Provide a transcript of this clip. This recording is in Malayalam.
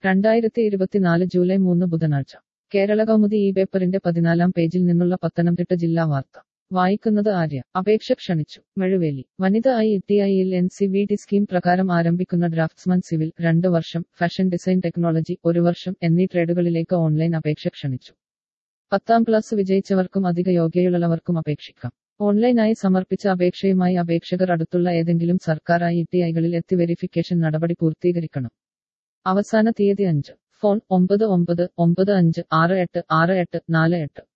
രണ്ടായിരത്തി ഇരുപത്തിനാല് ജൂലൈ മൂന്ന് ബുധനാഴ്ച കേരള കൗമുദി ഈ പേപ്പറിന്റെ പതിനാലാം പേജിൽ നിന്നുള്ള പത്തനംതിട്ട ജില്ലാ വാർത്ത വായിക്കുന്നത് ആര്യ അപേക്ഷ ക്ഷണിച്ചു മഴുവേലി വനിത ഐ ടി ഐയിൽ N C V T scheme പ്രകാരം ആരംഭിക്കുന്ന ഡ്രാഫ്റ്റ്സ്മാൻ സിവിൽ രണ്ട് വർഷം ഫാഷൻ ഡിസൈൻ ടെക്നോളജി ഒരു വർഷം എന്നീ ട്രേഡുകളിലേക്ക് ഓൺലൈൻ അപേക്ഷ ക്ഷണിച്ചു പത്താം ക്ലാസ് വിജയിച്ചവർക്കും അധിക യോഗ്യതയുള്ളവർക്കും അപേക്ഷിക്കാം ഓൺലൈനായി സമർപ്പിച്ച അപേക്ഷയുമായി അപേക്ഷകർ അടുത്തുള്ള ഏതെങ്കിലും സർക്കാർ ഐ ടി ഐകളിൽ എത്തി വെരിഫിക്കേഷൻ നടപടി പൂർത്തീകരിക്കണം അവസാന തീയതി അഞ്ച് ഫോൺ ഒമ്പത് ഒമ്പത് ഒമ്പത് അഞ്ച് ആറ് എട്ട് ആറ് എട്ട് നാല് എട്ട്